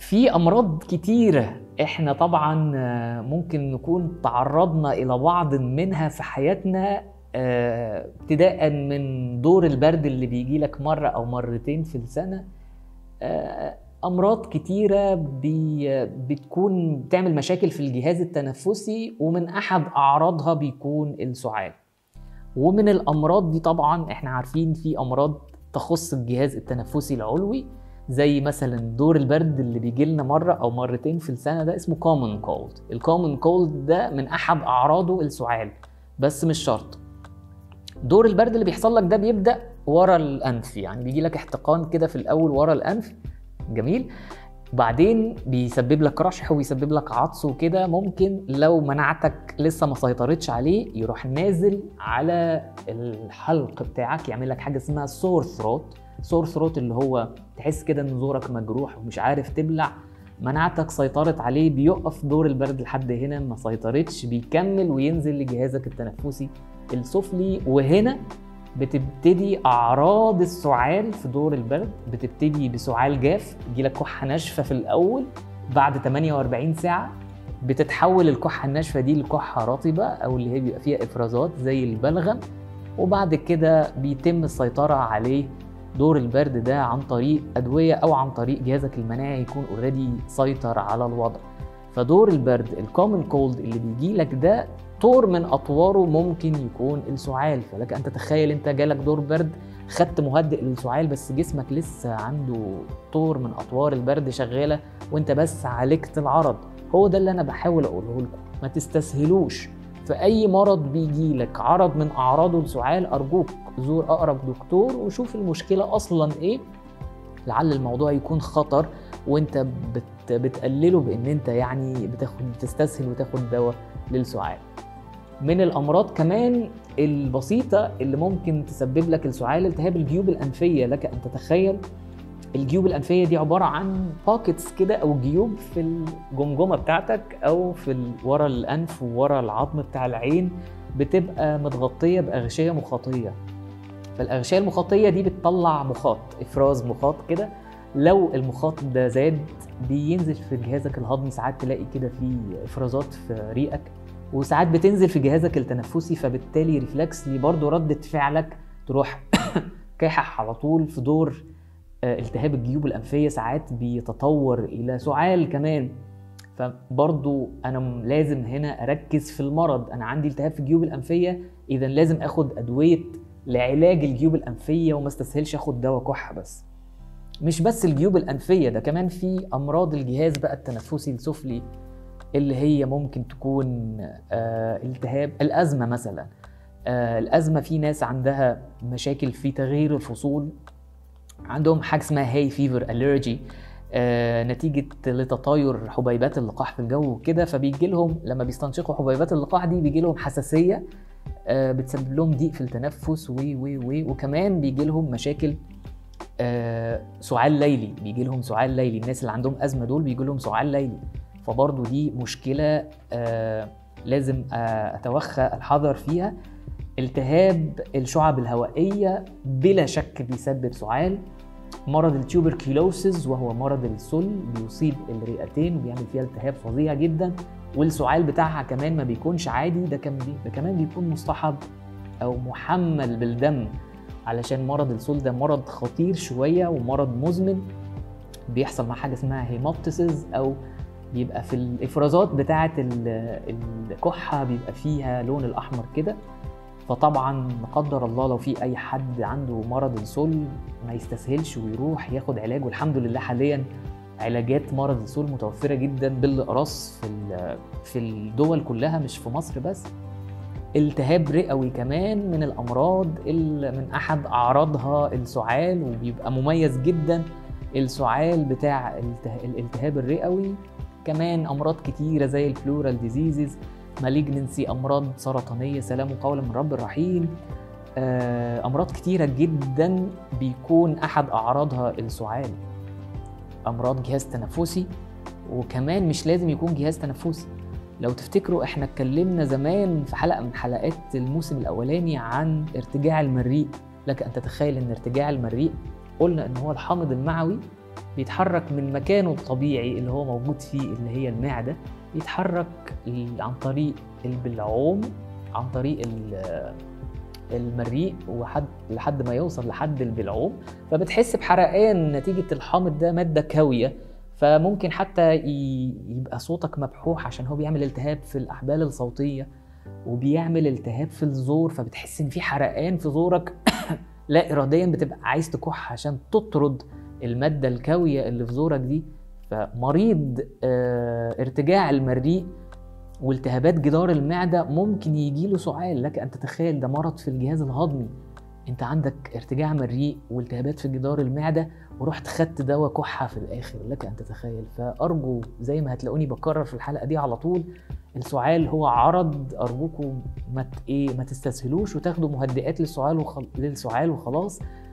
في امراض كتيره احنا طبعا آه، ممكن نكون تعرضنا الى بعض منها في حياتنا آه، ابتداء من دور البرد اللي بيجي لك مره او مرتين في السنه آه، امراض كتيره بي بتكون بتعمل مشاكل في الجهاز التنفسي ومن احد اعراضها بيكون السعال ومن الامراض دي طبعا احنا عارفين في امراض تخص الجهاز التنفسي العلوي زي مثلا دور البرد اللي بيجي لنا مره او مرتين في السنه ده اسمه common cold الكومن كولد ده من احد اعراضه السعال بس مش شرط دور البرد اللي بيحصل لك ده بيبدا ورا الانف يعني بيجي لك احتقان كده في الاول ورا الانف جميل بعدين بيسبب لك رشح ويسبب لك عطس وكده ممكن لو مناعتك لسه ما سيطرتش عليه يروح نازل على الحلق بتاعك يعمل لك حاجه اسمها سور ثروت سور ثروت اللي هو تحس كده ان زورك مجروح ومش عارف تبلع مناعتك سيطرت عليه بيقف دور البرد لحد هنا ما سيطرتش بيكمل وينزل لجهازك التنفسي السفلي وهنا بتبتدي اعراض السعال في دور البرد بتبتدي بسعال جاف يجيلك كحه ناشفه في الاول بعد 48 ساعه بتتحول الكحه الناشفه دي لكحه رطبه او اللي هي بيبقى فيها افرازات زي البلغم وبعد كده بيتم السيطره عليه دور البرد ده عن طريق ادويه او عن طريق جهازك المناعي يكون اوريدي سيطر على الوضع فدور البرد الكومن كولد اللي بيجي لك ده طور من اطواره ممكن يكون السعال فلك ان تتخيل انت جالك دور برد خدت مهدئ للسعال بس جسمك لسه عنده طور من اطوار البرد شغاله وانت بس عالجت العرض هو ده اللي انا بحاول اقوله لكم ما تستسهلوش في اي مرض بيجي لك عرض من اعراضه السعال ارجوك زور اقرب دكتور وشوف المشكله اصلا ايه لعل الموضوع يكون خطر وانت بت بتقلله بان انت يعني بتاخد بتستسهل وتاخد دواء للسعال من الامراض كمان البسيطه اللي ممكن تسبب لك السعال التهاب الجيوب الانفيه لك ان تتخيل الجيوب الانفيه دي عباره عن باكيتس كده او جيوب في الجمجمه بتاعتك او في ال- ورا الانف وورا العظم بتاع العين بتبقى متغطيه باغشيه مخاطيه فالاغشيه المخاطيه دي بتطلع مخاط افراز مخاط كده لو المخاط ده زاد بينزل في جهازك الهضمي ساعات تلاقي كده في افرازات في ريقك وساعات بتنزل في جهازك التنفسي فبالتالي ريفلكسلي برضو ردة فعلك تروح كاحح على طول في دور آه، التهاب الجيوب الأنفية ساعات بيتطور إلى سعال كمان فبرضو أنا م- لازم هنا أركز في المرض أنا عندي التهاب في الجيوب الأنفية إذا لازم أخد أدوية لعلاج الجيوب الأنفية وما استسهلش أخد دواء كحة بس مش بس الجيوب الأنفية ده كمان في أمراض الجهاز بقى التنفسي السفلي اللي هي ممكن تكون آه، التهاب الأزمة مثلا آه، الأزمة في ناس عندها مشاكل في تغيير الفصول عندهم حاجة اسمها هاي فيفر ألرجي نتيجة لتطاير حبيبات اللقاح في الجو وكده فبيجي لهم لما بيستنشقوا حبيبات اللقاح دي بيجي لهم حساسية آه، بتسبب لهم ضيق في التنفس و و و وكمان بيجي لهم مشاكل آه، سعال ليلي بيجي لهم سعال ليلي الناس اللي عندهم أزمة دول بيجي لهم سعال ليلي فبرضه دي مشكلة آه، لازم آه، أتوخى الحذر فيها التهاب الشعب الهوائية بلا شك بيسبب سعال مرض التيوبركيلوسيس وهو مرض السل بيصيب الرئتين وبيعمل فيها التهاب فظيع جدا والسعال بتاعها كمان ما بيكونش عادي ده كمان ده كمان بيكون مصطحب او محمل بالدم علشان مرض السل ده مرض خطير شويه ومرض مزمن بيحصل مع حاجه اسمها هيموبتسيس او بيبقى في الافرازات بتاعه ال- الكحه بيبقى فيها لون الاحمر كده فطبعا لا قدر الله لو في اي حد عنده مرض السل ما يستسهلش ويروح ياخد علاج والحمد لله حاليا علاجات مرض السل متوفره جدا بالاقراص في ال- في الدول كلها مش في مصر بس التهاب رئوي كمان من الامراض اللي من احد اعراضها السعال وبيبقى مميز جدا السعال بتاع الته- الالتهاب الرئوي كمان امراض كتيره زي البلورال ديزيزز مالجنسي امراض سرطانيه سلام قولا من رب الرحيم آه، امراض كتيره جدا بيكون احد اعراضها السعال امراض جهاز تنفسي وكمان مش لازم يكون جهاز تنفسي لو تفتكروا احنا اتكلمنا زمان في حلقه من حلقات الموسم الاولاني عن ارتجاع المريء لك ان تتخيل ان ارتجاع المريء قلنا ان هو الحامض المعوي بيتحرك من مكانه الطبيعي اللي هو موجود فيه اللي هي المعدة يتحرك ال- عن طريق البلعوم عن طريق ال- المريء وحد لحد ما يوصل لحد البلعوم فبتحس بحرقان نتيجة الحامض ده مادة كاوية فممكن حتى ي- يبقى صوتك مبحوح عشان هو بيعمل التهاب في الأحبال الصوتية وبيعمل التهاب في الزور فبتحس ان في حرقان في زورك لا اراديا بتبقى عايز تكح عشان تطرد الماده الكاويه اللي في زورك دي فمريض آه، ارتجاع المريء والتهابات جدار المعده ممكن يجيله سعال لك ان تتخيل ده مرض في الجهاز الهضمي انت عندك ارتجاع مريء والتهابات في جدار المعده ورحت خدت دواء كحه في الاخر لك ان تتخيل فارجو زي ما هتلاقوني بكرر في الحلقه دي على طول السعال هو عرض ارجوكم ما ت- ايه ما تستسهلوش وتاخدوا مهدئات للسعال وخل... للسعال وخلاص